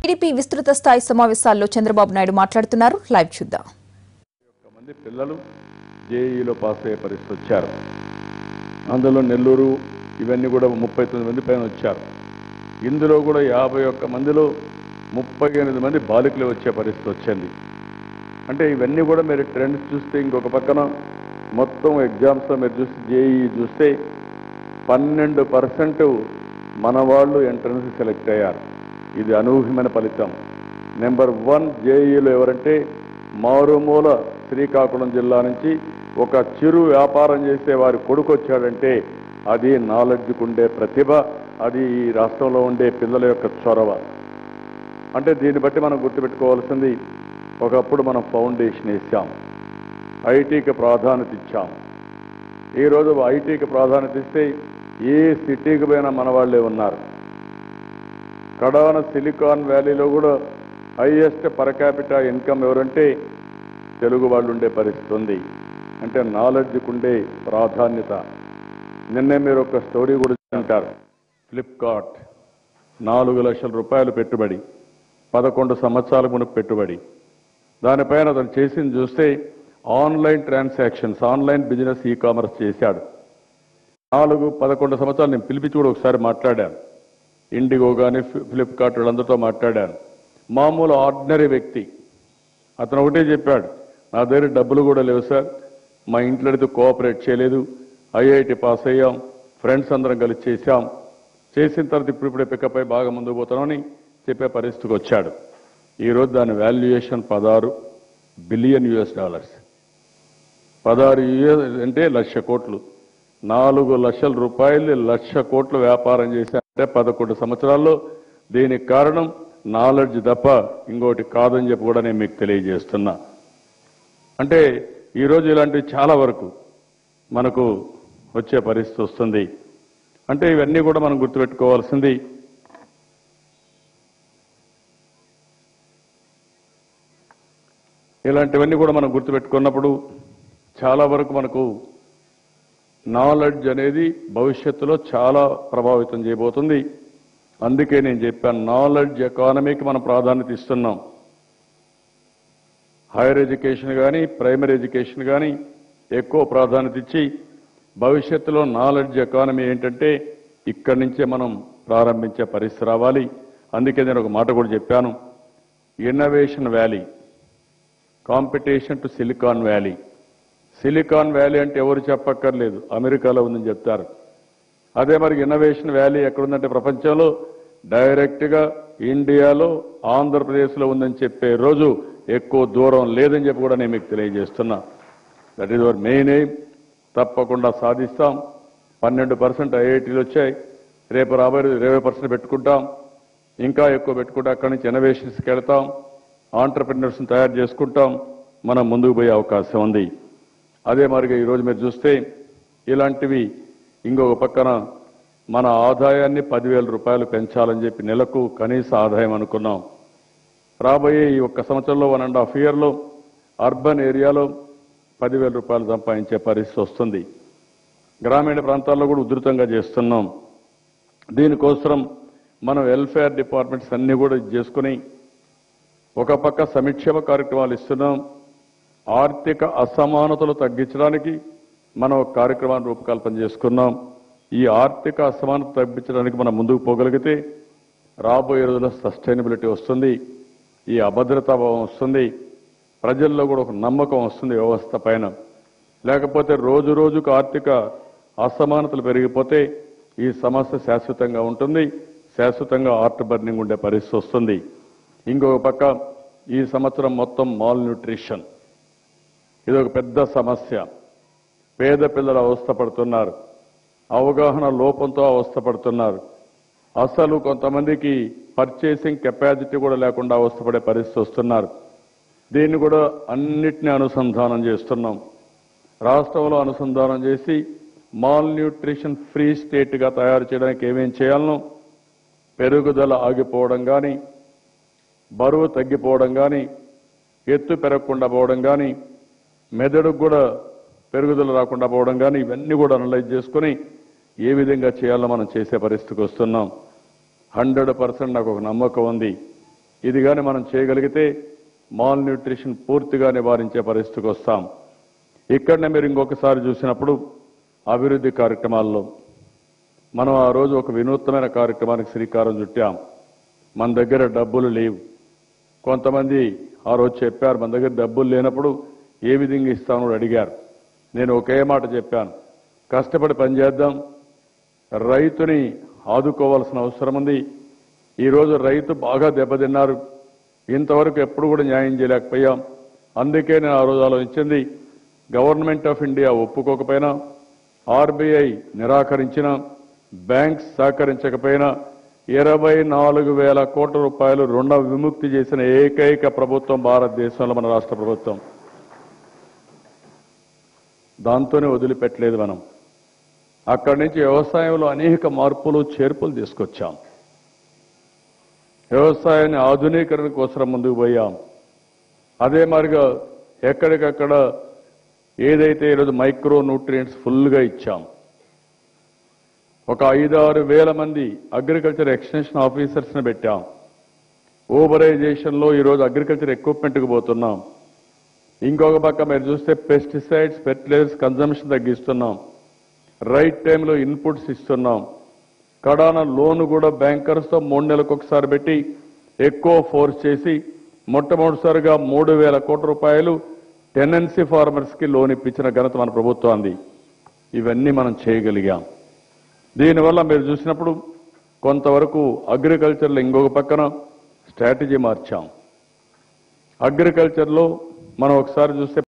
TDP విస్తృత స్థాయి సమావేశాల్లో చంద్రబాబు నాయుడు మాట్లాడుతున్నారు లైవ్ చూద్దాం ఒక్క మంది పిల్లలు జేఈలో పాస్ అయ్యే పరిస్థితి వచ్చారు అందులో నెల్లూరు ఇవన్నీ కూడా ముప్పై తొమ్మిది మంది పైన వచ్చారు ఇందులో కూడా యాభై ఒక్క మందిలో ముప్పై ఎనిమిది మంది బాలికలు వచ్చే పరిస్థితి వచ్చింది అంటే ఇవన్నీ కూడా మీరు ట్రెండ్స్ చూస్తే ఇంకొక పక్కన మొత్తం ఎగ్జామ్స్లో మీరు చూస్తే జేఈ చూస్తే పన్నెండు పర్సెంట్ మన వాళ్ళు ఎంట్రన్స్ సెలెక్ట్ అయ్యారు ఇది అనూహ్యమైన ఫలితం నెంబర్ వన్ జేఈలో ఎవరంటే మారుమూల శ్రీకాకుళం జిల్లా నుంచి ఒక చిరు వ్యాపారం చేసే వారి కొడుకు వచ్చాడంటే అది నాలెడ్జ్కు ఉండే ప్రతిభ అది ఈ రాష్ట్రంలో ఉండే పిల్లల యొక్క చొరవ అంటే దీన్ని బట్టి మనం గుర్తుపెట్టుకోవాల్సింది ఒకప్పుడు మనం ఫౌండేషన్ వేసాం ఐటీకి ప్రాధాన్యత ఇచ్చాం ఈరోజు ఐటీకి ప్రాధాన్యత ఇస్తే ఏ సిటీకి పోయినా మన వాళ్ళే ఉన్నారు కడాన సిలికాన్ వ్యాలీలో కూడా హైయెస్ట్ పర్ క్యాపిటా ఇన్కమ్ ఎవరంటే తెలుగు వాళ్ళు ఉండే పరిస్థితి ఉంది అంటే నాలెడ్జ్కు ఉండే ప్రాధాన్యత నిన్నే మీరు ఒక స్టోరీ కూడా అంటారు ఫ్లిప్కార్ట్ నాలుగు లక్షల రూపాయలు పెట్టుబడి పదకొండు సంవత్సరాల మునుపు పెట్టుబడి దానిపైన అతను చేసింది చూస్తే online transactions online business e commerce చేశాడు నాలుగు పదకొండు సంవత్సరాలు నేను పిలిపించి కూడా ఒకసారి మాట్లాడాను ఇండిగో కానీ ఫ్లిప్కార్ట్ వీళ్ళందరితో మాట్లాడాను మామూలు ఆర్డినరీ వ్యక్తి అతను ఒకటే చెప్పాడు నా దగ్గర డబ్బులు కూడా లేవు సార్ మా ఇంట్లో కోఆపరేట్ చేయలేదు ఐఐటి పాస్ అయ్యాం ఫ్రెండ్స్ అందరం కలిసి చేశాం చేసిన తర్వాత ఇప్పుడిప్పుడే పికప్ అయి బాగా ముందుకు పోతామని చెప్పే పరిస్థితికి వచ్చాడు ఈరోజు దాని వాల్యుయేషన్ పదహారు బిలియన్ యుఎస్ డాలర్స్ పదహారు యుఎస్ అంటే లక్ష కోట్లు నాలుగు లక్షల రూపాయలు లక్ష కోట్ల వ్యాపారం చేశారంటే పదకొండు సంవత్సరాల్లో దీనికి కారణం నాలెడ్జ్ తప్ప ఇంకోటి కాదని చెప్పి కూడా నేను మీకు తెలియజేస్తున్నా అంటే ఈరోజు ఇలాంటివి చాలా వరకు మనకు వచ్చే పరిస్థితి వస్తుంది అంటే ఇవన్నీ కూడా మనం గుర్తుపెట్టుకోవాల్సింది ఇలాంటివన్నీ కూడా మనం గుర్తుపెట్టుకున్నప్పుడు చాలా వరకు మనకు నాలెడ్జ్ అనేది భవిష్యత్తులో చాలా ప్రభావితం చేయబోతుంది అందుకే నేను చెప్పాను నాలెడ్జ్ ఎకానమీకి మనం ప్రాధాన్యత ఇస్తున్నాం హైయర్ ఎడ్యుకేషన్ కానీ ప్రైమరీ ఎడ్యుకేషన్ కానీ ఎక్కువ ప్రాధాన్యత ఇచ్చి భవిష్యత్తులో నాలెడ్జ్ ఎకానమీ ఏంటంటే ఇక్కడి నుంచే మనం ప్రారంభించే పరిస్థితి రావాలి అందుకే నేను ఒక మాట కూడా చెప్పాను innovation valley competition to Silicon Valley Silicon Valley అంటే ఎవరు చెప్పక్కర్లేదు అమెరికాలో ఉందని చెప్తారు అదే మరి ఇన్నోవేషన్ వ్యాలీ ఎక్కడుందంటే ప్రపంచంలో డైరెక్ట్గా ఇండియాలో ఆంధ్రప్రదేశ్లో ఉందని చెప్పే రోజు ఎక్కువ దూరం లేదని చెప్పి కూడా నేను మీకు తెలియజేస్తున్నా that is our main aim తప్పకుండా సాధిస్తాం పన్నెండు పర్సెంట్ ఐఐటీలు వచ్చాయి రేపు రాబోయే ఇరవై పర్సెంట్ పెట్టుకుంటాం ఇంకా ఎక్కువ పెట్టుకుంటే అక్కడి నుంచి ఇన్నోవేషన్స్కి వెళ్తాం ఆంటర్ప్రినర్స్ని తయారు చేసుకుంటాం మనం ముందుకు పోయే అవకాశం ఉంది అదే మరిగా ఈరోజు మీరు చూస్తే ఇలాంటివి ఇంకొక పక్కన మన ఆదాయాన్ని పదివేల రూపాయలు పెంచాలని చెప్పి నెలకు కనీస ఆదాయం అనుకున్నాం రాబోయే ఈ ఒక్క సంవత్సరంలో వన్ అండ్ హాఫ్ ఇయర్లో అర్బన్ ఏరియాలో పదివేల రూపాయలు సంపాదించే పరిస్థితి వస్తుంది గ్రామీణ ప్రాంతాల్లో కూడా ఉధృతంగా చేస్తున్నాం దీనికోసం మనం వెల్ఫేర్ డిపార్ట్మెంట్స్ అన్ని కూడా ఇది చేసుకుని ఒక పక్క సంక్షేమ కార్యక్రమాలు ఇస్తున్నాం ఆర్థిక అసమానతలు తగ్గించడానికి మనం ఒక కార్యక్రమాన్ని రూపకల్పన చేసుకున్నాం ఈ ఆర్థిక అసమానత తగ్గించడానికి మనం ముందుకు పోగలిగితే రాబోయే రోజుల్లో సస్టైనబిలిటీ వస్తుంది ఈ అభద్రతా భావం వస్తుంది ప్రజల్లో కూడా ఒక నమ్మకం వస్తుంది వ్యవస్థ పైన లేకపోతే రోజు రోజుకు ఆర్థిక అసమానతలు పెరిగిపోతే ఈ సమస్య శాశ్వతంగా ఉంటుంది శాశ్వతంగా ఆర్ట్ బర్నింగ్ ఉండే పరిస్థితి వస్తుంది ఇంకొక పక్క ఈ సంవత్సరం మొత్తం మాల్ న్యూట్రిషన్ ఇది ఒక పెద్ద సమస్య పేద పిల్లలు అవస్థపడుతున్నారు అవగాహన లోపంతో అవస్థపడుతున్నారు అసలు కొంతమందికి పర్చేసింగ్ కెపాసిటీ కూడా లేకుండా అవస్థపడే పరిస్థితి వస్తున్నారు దీన్ని కూడా అన్నిటినీ అనుసంధానం చేస్తున్నాం రాష్ట్రంలో అనుసంధానం చేసి మాల్ న్యూట్రిషన్ ఫ్రీ స్టేట్గా తయారు చేయడానికి ఏమేం చేయాలనో పెరుగుదల ఆగిపోవడం కానీ బరువు తగ్గిపోవడం కానీ ఎత్తు పెరగకుండా పోవడం కానీ మెదడుకు కూడా పెరుగుదల రాకుండా పోవడం కానీ ఇవన్నీ కూడా అనలైజ్ చేసుకుని ఏ విధంగా చేయాలో మనం చేసే పరిస్థితికి వస్తున్నాం హండ్రెడ్ పర్సెంట్ నాకు ఒక నమ్మకం ఉంది ఇది కానీ మనం చేయగలిగితే మాల్ న్యూట్రిషన్ పూర్తిగా నివారించే పరిస్థితికి వస్తాం ఇక్కడనే మీరు ఇంకొకసారి చూసినప్పుడు అభివృద్ధి కార్యక్రమాల్లో మనం ఆ రోజు ఒక వినూత్నమైన కార్యక్రమానికి శ్రీకారం చుట్టాం మన దగ్గర డబ్బులు లేవు కొంతమంది ఆ రోజు చెప్పారు మన దగ్గర డబ్బులు లేనప్పుడు ఏ విధంగా ఇస్తామో అని అడిగారు నేను ఒకే మాట చెప్పాను కష్టపడి పనిచేద్దాం రైతుని ఆదుకోవాల్సిన అవసరం ఉంది ఈరోజు రైతు బాగా దెబ్బతిన్నారు ఇంతవరకు ఎప్పుడు కూడా న్యాయం చేయలేకపోయాం అందుకే నేను ఆ రోజు ఆలోచించింది గవర్నమెంట్ ఆఫ్ ఇండియా ఒప్పుకోకపోయినా ఆర్బీఐ నిరాకరించిన బ్యాంక్స్ సహకరించకపోయినా ఇరవై నాలుగు వేల కోట్ల రూపాయలు రుణ విముక్తి చేసిన ఏకైక ప్రభుత్వం భారతదేశంలో మన రాష్ట్ర ప్రభుత్వం దాంతోనే వదిలిపెట్టలేదు మనం అక్కడి నుంచి వ్యవసాయంలో అనేక మార్పులు చేర్పులు తీసుకొచ్చాం వ్యవసాయాన్ని ఆధునీకరణ కోసం ముందుకు పోయాం అదే మాదిరిగా ఎక్కడికక్కడ ఏదైతే ఈరోజు మైక్రో న్యూట్రియంట్స్ ఫుల్గా ఇచ్చాం ఒక ఐదారు వేల మంది అగ్రికల్చర్ ఎక్స్టెన్షన్ ఆఫీసర్స్ని పెట్టాం ఓబరైజేషన్లో ఈరోజు అగ్రికల్చర్ ఎక్విప్మెంట్కి పోతున్నాం ఇంకొక పక్క మీరు చూస్తే పెస్టిసైడ్స్ ఫెర్టిలైజర్స్ కన్జంప్షన్ తగ్గిస్తున్నాం రైట్ టైంలో ఇన్పుట్స్ ఇస్తున్నాం కడాన లోన్ కూడా బ్యాంకర్స్తో మూడు నెలలకు ఒకసారి పెట్టి ఎక్కువ ఫోర్స్ చేసి మొట్టమొదటిసారిగా మూడు వేల కోట్ల రూపాయలు టెనెన్సీ ఫార్మర్స్కి లోన్ ఇప్పించిన ఘనత మన ప్రభుత్వాన్ని ఇవన్నీ మనం చేయగలిగాం దీనివల్ల మీరు చూసినప్పుడు కొంతవరకు అగ్రికల్చర్లో ఇంకొక పక్కన స్ట్రాటజీ మార్చాం అగ్రికల్చర్లో మనం ఒకసారి చూస్తే